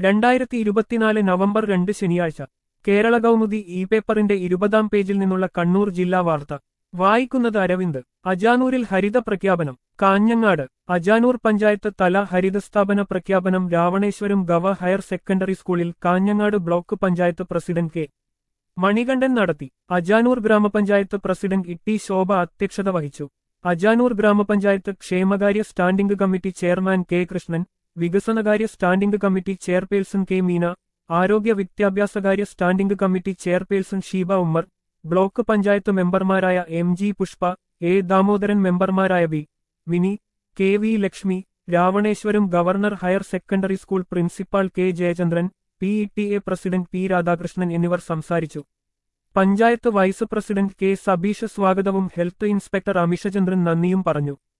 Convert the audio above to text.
രണ്ടായിരത്തി ഇരുപത്തിനാല് നവംബർ രണ്ട് ശനിയാഴ്ച കേരള കൗമുദി ഇ പേപ്പറിന്റെ ഇരുപതാം പേജിൽ നിന്നുള്ള കണ്ണൂർ ജില്ലാ വാർത്ത വായിക്കുന്നത് അരവിന്ദ് അജാനൂരിൽ ഹരിത പ്രഖ്യാപനം കാഞ്ഞങ്ങാട് അജാനൂർ പഞ്ചായത്ത് തല ഹരിതസ്ഥാപന പ്രഖ്യാപനം രാവണേശ്വരം ഗവ ഹയർ സെക്കൻഡറി സ്കൂളിൽ Kanhangad block panchayat president K Manikandan നടത്തി അജാനൂർ ഗ്രാമപഞ്ചായത്ത് പ്രസിഡന്റ് ഇട്ടി ശോഭ അധ്യക്ഷത വഹിച്ചു അജാനൂർ ഗ്രാമപഞ്ചായത്ത് ക്ഷേമകാര്യ standing committee chairman K Krishnan വികസനകാര്യ standing committee chairperson K Meena ആരോഗ്യ വിദ്യാഭ്യാസകാര്യ standing committee chairperson Sheeba Ummer block panchayat മെമ്പർമാരായ M G Pushpa A Damodaran മെമ്പർമാരായ B Vini K V Lakshmi Ravaneswaram governor higher secondary school principal K Jayachandran P E T A president P Radhakrishnan എന്നിവർ സംസാരിച്ചു panchayat vice president K Sabeesh സ്വാഗതവും health inspector അമിഷചന്ദ്രൻ നന്ദിയും പറഞ്ഞു